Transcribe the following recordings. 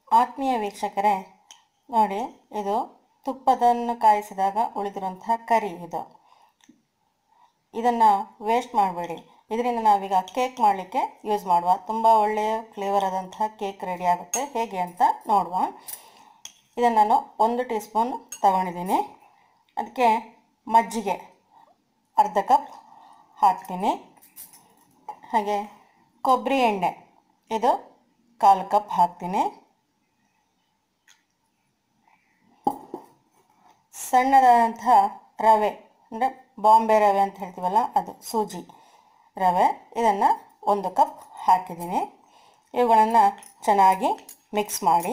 ಆತ್ಮೀಯ ವೀಕ್ಷಕರೇ ನೋಡಿ ಇದು ತುಪ್ಪದನ್ನು ಕಾಯಿಸಿದಾಗ ಉಳಿದಿರುವಂತಹ ಕರಿ ಇದು ಇದನ್ನು ವೇಸ್ಟ್ ಮಾಡಬೇಡಿ ಇದರಿಂದ ನಾವೀಗ ಕೇಕ್ ಮಾಡಲಿಕ್ಕೆ ಯೂಸ್ ಮಾಡುವ ತುಂಬ ಒಳ್ಳೆಯ ಫ್ಲೇವರ್ ಆದಂತಹ ಕೇಕ್ ರೆಡಿ ಆಗುತ್ತೆ ಹೇಗೆ ಅಂತ ನೋಡುವ ಇದನ್ನು ನಾನು ಒಂದು ಟೀ ಸ್ಪೂನ್ ತಗೊಂಡಿದ್ದೀನಿ ಅದಕ್ಕೆ ಮಜ್ಜಿಗೆ ಅರ್ಧ ಕಪ್ ಹಾಕ್ತೀನಿ ಹಾಗೆ ಕೊಬ್ಬರಿ ಎಣ್ಣೆ ಇದು ಕಾಲು ಕಪ್ ಹಾಕ್ತೀನಿ ಸಣ್ಣದಾದಂತಹ ರವೆ ಅಂದರೆ ಬಾಂಬೆ ರವೆ ಅಂತ ಹೇಳ್ತೀವಲ್ಲ ಅದು ಸೂಜಿ ರವೆ ಇದನ್ನು ಒಂದು ಕಪ್ ಹಾಕಿದ್ದೀನಿ ಇವುಗಳನ್ನು ಚೆನ್ನಾಗಿ ಮಿಕ್ಸ್ ಮಾಡಿ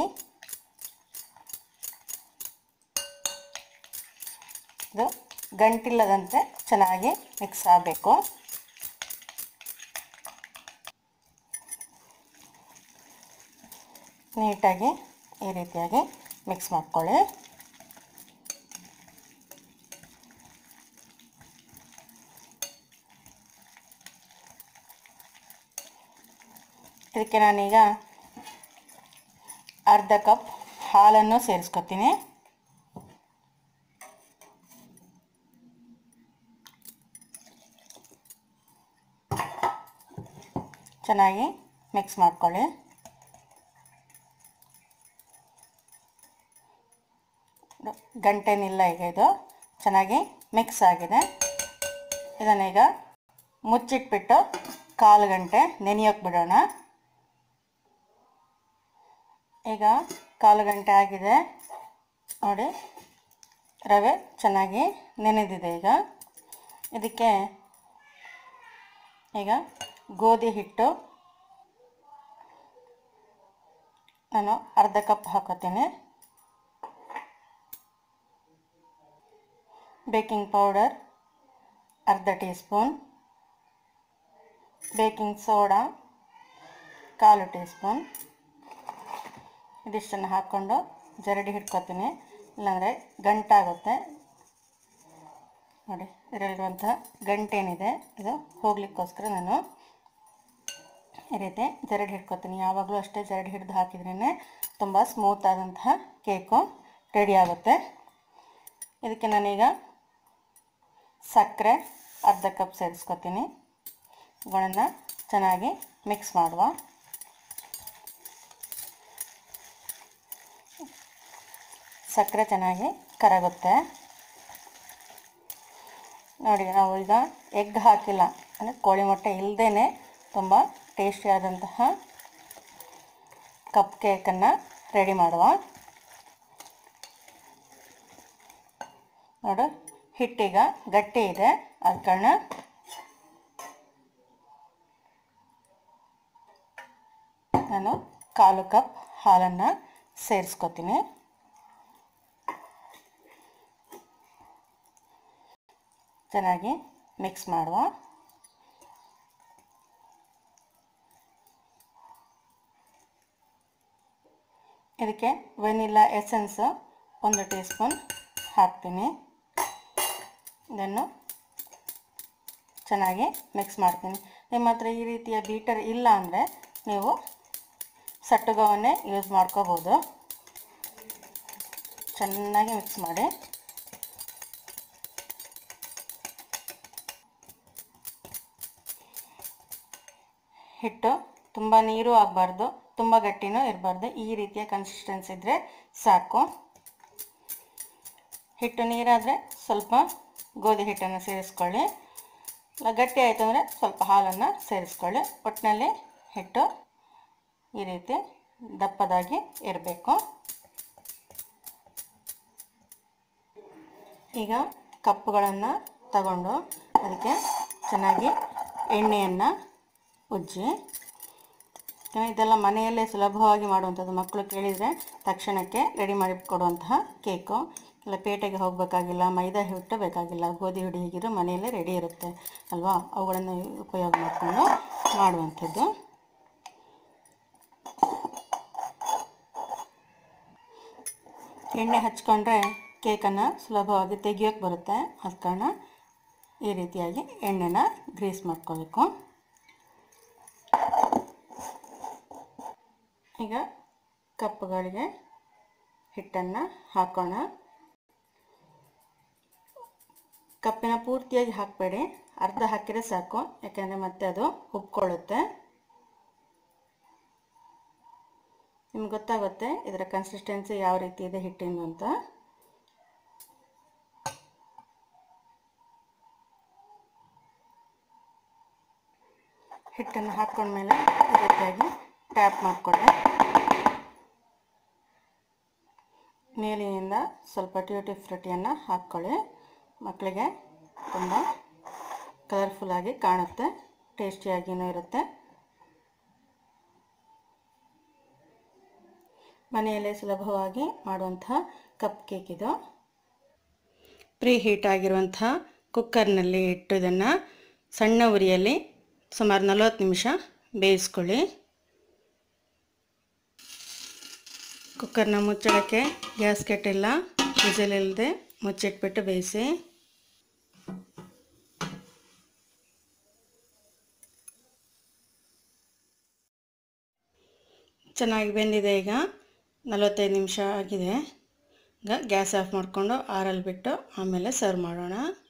ಇದು ಗಂಟಿಲ್ಲದಂತೆ ಚೆನ್ನಾಗಿ ಮಿಕ್ಸ್ ಆಗಬೇಕು ನೀಟಾಗಿ ಈ ರೀತಿಯಾಗಿ ಮಿಕ್ಸ್ ಮಾಡ್ಕೊಳ್ಳಿ ಇದಕ್ಕೆ ನಾನೀಗ ಅರ್ಧ ಕಪ್ ಹಾಲನ್ನು ಸೇರಿಸ್ಕೊತೀನಿ ಚೆನ್ನಾಗಿ ಮಿಕ್ಸ್ ಮಾಡ್ಕೊಳ್ಳಿ ಗಂಟೆನಿಲ್ಲ ಈಗ ಇದು ಚೆನ್ನಾಗಿ ಮಿಕ್ಸ್ ಆಗಿದೆ ಇದನ್ನೀಗ ಮುಚ್ಚಿಟ್ಬಿಟ್ಟು ಕಾಲು ಗಂಟೆ ನೆನೆಯೋಕೆ ಬಿಡೋಣ ಈಗ ಕಾಲು ಗಂಟೆ ಆಗಿದೆ ನೋಡಿ ರವೆ ಚೆನ್ನಾಗಿ ನೆನೆದಿದೆ ಈಗ ಇದಕ್ಕೆ ಈಗ ಗೋಧಿ ಹಿಟ್ಟು ನಾನು ಅರ್ಧ ಕಪ್ ಹಾಕೋತೀನಿ ಬೇಕಿಂಗ್ ಪೌಡರ್ ಅರ್ಧ ಟೀ ಸ್ಪೂನ್ ಬೇಕಿಂಗ್ ಸೋಡಾ ಕಾಲು ಟೀ ಸ್ಪೂನ್ ಇದಿಷ್ಟನ್ನು ಹಾಕ್ಕೊಂಡು ಜರಡಿ ಹಿಡ್ಕೊತೀನಿ ಇಲ್ಲಾಂದರೆ ಗಂಟಾಗುತ್ತೆ ನೋಡಿ ಇದರಲ್ಲಿರುವಂಥ ಗಂಟೇನಿದೆ ಇದು ಹೋಗ್ಲಿಕ್ಕೋಸ್ಕರ ನಾನು ಈ ರೀತಿ ಜರಡಿ ಹಿಡ್ಕೊತೀನಿ ಯಾವಾಗಲೂ ಅಷ್ಟೇ ಜರಡಿ ಹಿಡಿದು ಹಾಕಿದ್ರೇ ತುಂಬ ಸ್ಮೂತ್ ಆದಂತಹ ಕೇಕು ರೆಡಿ ಆಗುತ್ತೆ ಇದಕ್ಕೆ ನಾನೀಗ ಸಕ್ಕರೆ ಅರ್ಧ ಕಪ್ ಸೇರಿಸ್ಕೊತೀನಿ ಇವುಗಳನ್ನು ಚೆನ್ನಾಗಿ ಮಿಕ್ಸ್ ಮಾಡುವ ಸಕ್ಕರೆ ಚೆನ್ನಾಗಿ ಕರಗುತ್ತೆ ನೋಡಿ ನಾವು ಈಗ ಎಗ್ ಹಾಕಿಲ್ಲ ಅಂದರೆ ಕೋಳಿ ಮೊಟ್ಟೆ ಇಲ್ಲದೇ ತುಂಬ ಟೇಸ್ಟಿಯಾದಂತಹ ಕಪ್ ಕೇಕನ್ನು ರೆಡಿ ಮಾಡುವ ನೋಡು ಹಿಟ್ಟೀಗ ಗಟ್ಟಿ ಇದೆ ಅದ ಕಾರಣ ನಾನು ಕಾಲು ಕಪ್ ಹಾಲನ್ನು ಸೇರಿಸ್ಕೊತೀನಿ ಚೆನ್ನಾಗಿ ಮಿಕ್ಸ್ ಮಾಡುವ ಇದಕ್ಕೆ ವೆನಿಲ್ಲಾ ಎಸೆನ್ಸು ಒಂದು ಟೀ ಸ್ಪೂನ್ ಹಾಕ್ತೀನಿ ಇದನ್ನು ಚೆನ್ನಾಗಿ ಮಿಕ್ಸ್ ಮಾಡ್ತೀನಿ ನಿಮ್ಮ ಹತ್ರ ಈ ರೀತಿಯ ಬೀಟರ್ ಇಲ್ಲ ಅಂದರೆ ನೀವು ಸಟ್ಟುಗವನ್ನೇ ಯೂಸ್ ಮಾಡ್ಕೋಬೋದು ಚೆನ್ನಾಗಿ ಮಿಕ್ಸ್ ಮಾಡಿ ಹಿಟ್ಟು ತುಂಬ ನೀರು ಆಗಬಾರ್ದು ತುಂಬ ಗಟ್ಟಿನೂ ಇರಬಾರ್ದು ಈ ರೀತಿಯ ಕನ್ಸಿಸ್ಟೆನ್ಸಿ ಇದ್ದರೆ ಸಾಕು ಹಿಟ್ಟು ನೀರಾದರೆ ಸ್ವಲ್ಪ ಗೋಧಿ ಹಿಟ್ಟನ್ನು ಸೇರಿಸ್ಕೊಳ್ಳಿ ಇಲ್ಲ ಗಟ್ಟಿ ಆಯಿತು ಅಂದರೆ ಸ್ವಲ್ಪ ಹಾಲನ್ನು ಸೇರಿಸ್ಕೊಳ್ಳಿ ಒಟ್ಟಿನಲ್ಲಿ ಹಿಟ್ಟು ಈ ರೀತಿ ದಪ್ಪದಾಗಿ ಇರಬೇಕು ಈಗ ಕಪ್ಪುಗಳನ್ನು ತಗೊಂಡು ಅದಕ್ಕೆ ಚೆನ್ನಾಗಿ ಎಣ್ಣೆಯನ್ನು ಉಜ್ಜಿ ಯಾಕಂದರೆ ಇದೆಲ್ಲ ಮನೆಯಲ್ಲೇ ಸುಲಭವಾಗಿ ಮಾಡುವಂಥದ್ದು ಮಕ್ಕಳು ಕೇಳಿದರೆ ತಕ್ಷಣಕ್ಕೆ ರೆಡಿ ಮಾಡಿ ಕೊಡುವಂತಹ ಕೇಕು ಇಲ್ಲ ಪೇಟೆಗೆ ಹೋಗಬೇಕಾಗಿಲ್ಲ ಮೈದಾ ಹಿಟ್ಟು ಬೇಕಾಗಿಲ್ಲ ಗೋಧಿ ಹುಡಿ ಹೀಗಿರೋ ಮನೆಯಲ್ಲೇ ರೆಡಿ ಇರುತ್ತೆ ಅಲ್ವಾ ಅವುಗಳನ್ನು ಉಪಯೋಗ ಮಾಡಿಕೊಂಡು ಮಾಡುವಂಥದ್ದು ಎಣ್ಣೆ ಹಚ್ಕೊಂಡ್ರೆ ಕೇಕನ್ನು ಸುಲಭವಾಗಿ ತೆಗಿಯೋಕ್ಕೆ ಬರುತ್ತೆ ಅದ ಕಾರಣ ಈ ರೀತಿಯಾಗಿ ಎಣ್ಣೆನ ಗ್ರೀಸ್ ಮಾಡ್ಕೋಬೇಕು ಈಗ ಕಪ್ಗಳಿಗೆ ಹಿಟ್ಟನ್ನು ಹಾಕೋಣ ಕಪ್ಪಿನ ಪೂರ್ತಿಯಾಗಿ ಹಾಕಬೇಡಿ ಅರ್ಧ ಹಾಕಿದರೆ ಸಾಕು ಯಾಕೆಂದರೆ ಮತ್ತೆ ಅದು ಉಬ್ಕೊಳ್ಳುತ್ತೆ ನಿಮ್ಗೆ ಗೊತ್ತಾಗುತ್ತೆ ಇದರ ಕನ್ಸಿಸ್ಟೆನ್ಸಿ ಯಾವ ರೀತಿ ಇದೆ ಹಿಟ್ಟಿಂದು ಅಂತ ಹಿಟ್ಟನ್ನು ಹಾಕ್ಕೊಂಡ್ಮೇಲೆ ಈ ರೀತಿಯಾಗಿ ಟ್ಯಾಪ್ ಮಾಡಿಕೊಳ್ಳಿ ಮೇಲಿನಿಂದ ಸ್ವಲ್ಪ ಟ್ಯೂಟಿ ಫ್ರೂಟಿಯನ್ನು ಹಾಕ್ಕೊಳ್ಳಿ ಮಕ್ಕಳಿಗೆ ತುಂಬ ಕಲರ್ಫುಲ್ಲಾಗಿ ಕಾಣುತ್ತೆ ಟೇಸ್ಟಿಯಾಗಿಯೂ ಇರುತ್ತೆ ಮನೆಯಲ್ಲೇ ಸುಲಭವಾಗಿ ಮಾಡುವಂತಹ ಕಪ್ ಕೇಕ್ ಇದು ಪ್ರೀ ಹೀಟ್ ಆಗಿರುವಂತಹ ಕುಕ್ಕರ್ನಲ್ಲಿ ಇಟ್ಟು ಇದನ್ನು ಸಣ್ಣ ಉರಿಯಲ್ಲಿ ಸುಮಾರು ನಲವತ್ತು ನಿಮಿಷ ಬೇಯಿಸ್ಕೊಳ್ಳಿ ಕುಕ್ಕರ್ನ ಮುಚ್ಚಳಕ್ಕೆ ಗ್ಯಾಸ್ ಕೆಟ್ಟಿಲ್ಲ ವಿಸಿಲ್ ಇಲ್ಲದೆ ಮುಚ್ಚಿಟ್ಬಿಟ್ಟು ಬೇಯಿಸಿ ಚೆನ್ನಾಗಿ ಬೆಂದಿದೆ ಈಗ ನಲವತ್ತೈದು ನಿಮಿಷ ಆಗಿದೆ ಈಗ ಗ್ಯಾಸ್ ಆಫ್ ಮಾಡಿಕೊಂಡು ಆರಲ್ಲಿ ಬಿಟ್ಟು ಆಮೇಲೆ ಸರ್ವ್ ಮಾಡೋಣ